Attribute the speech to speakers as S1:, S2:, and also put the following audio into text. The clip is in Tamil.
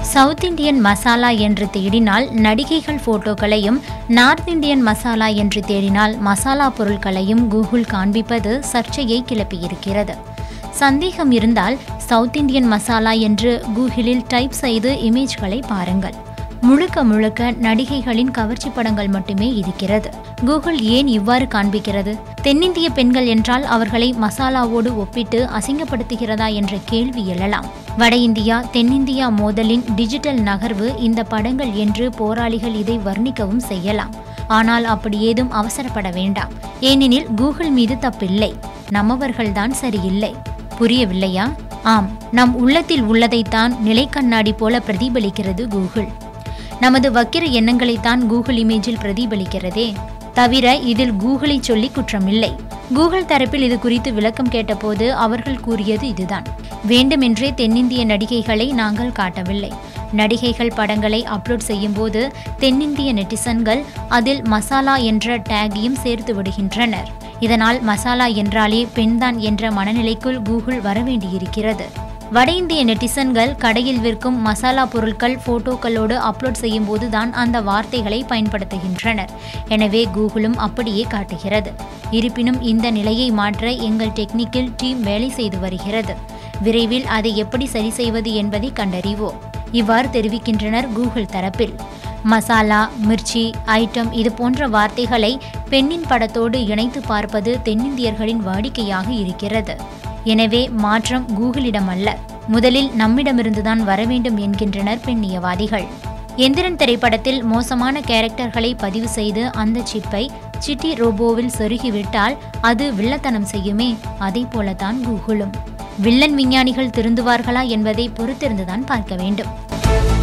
S1: சவுத் இந்தியன் மசாலா என்று தேடினால் நடிகைகள் போட்டோக்களையும் நார்த் இந்தியன் மசாலா என்று தேடினால் மசாலா பொருட்களையும் கூகுள் காண்பிப்பது சர்ச்சையை கிளப்பியிருக்கிறது சந்தேகம் இருந்தால் சவுத் இந்தியன் மசாலா என்று கூகுளில் டைப் செய்து இமேஜ்களை பாருங்கள் முழுக்க முழுக்க நடிகைகளின் கவர்ச்சி படங்கள் மட்டுமே இருக்கிறது கூகுள் ஏன் இவ்வாறு காண்பிக்கிறது தென்னிந்திய பெண்கள் என்றால் அவர்களை மசாலாவோடு ஒப்பிட்டு அசிங்கப்படுத்துகிறதா என்ற கேள்வி எழலாம் வட இந்தியா தென்னிந்தியா மோதலின் டிஜிட்டல் நகர்வு இந்த படங்கள் என்று போராளிகள் இதை வர்ணிக்கவும் செய்யலாம் ஆனால் அப்படி ஏதும் அவசரப்பட வேண்டாம் ஏனெனில் கூகுள் மீது தப்பில்லை நம்மவர்கள்தான் சரியில்லை புரியவில்லையா ஆம் நம் உள்ளத்தில் உள்ளதைத்தான் நிலைக்கண்ணாடி போல பிரதிபலிக்கிறது கூகுள் நமது வக்கிர எண்ணங்களைத்தான் கூகுள் இமேஜில் பிரதிபலிக்கிறதே தவிர இதில் கூகுளை சொல்லி குற்றமில்லை கூகுள் தரப்பில் இது குறித்து விளக்கம் கேட்டபோது அவர்கள் கூறியது இதுதான் வேண்டுமென்றே தென்னிந்திய நடிகைகளை நாங்கள் காட்டவில்லை நடிகைகள் படங்களை அப்லோட் செய்யும்போது தென்னிந்திய நெட்டிசன்கள் அதில் மசாலா என்ற டேகையும் சேர்த்து விடுகின்றனர் இதனால் மசாலா என்றாலே பெண்தான் என்ற மனநிலைக்குள் கூகுள் வரவேண்டியிருக்கிறது வட இந்திய நெட்டிசன்கள் கடையில் விற்கும் மசாலா பொருட்கள் போட்டோக்களோடு அப்லோட் செய்யும் போது தான் அந்த வார்த்தைகளை பயன்படுத்துகின்றனர் எனவே கூகுளும் அப்படியே காட்டுகிறது இருப்பினும் இந்த நிலையை மாற்ற எங்கள் டெக்னிக்கல் டீம் வேலை செய்து வருகிறது விரைவில் அதை எப்படி சரி செய்வது என்பதை கண்டறிவோம் இவ்வாறு தெரிவிக்கின்றனர் கூகுள் தரப்பில் மசாலா மிர்ச்சி ஐட்டம் இது போன்ற வார்த்தைகளை பெண்ணின் படத்தோடு இணைத்து பார்ப்பது தென்னிந்தியர்களின் வாடிக்கையாக இருக்கிறது எனவே மாற்றம் கூகுளிடம் அல்ல முதலில் நம்மிடமிருந்துதான் வர வேண்டும் என்கின்றனர் பெண்ணியவாதிகள் எந்திரன் திரைப்படத்தில் மோசமான கேரக்டர்களை பதிவு செய்து அந்த சிப்பை சிட்டி ரோபோவில் சொருகிவிட்டால் அது வில்லத்தனம் செய்யுமே அதை போலதான் கூகுளும் வில்லன் விஞ்ஞானிகள் திருந்துவார்களா என்பதை பொறுத்திருந்துதான் பார்க்க வேண்டும்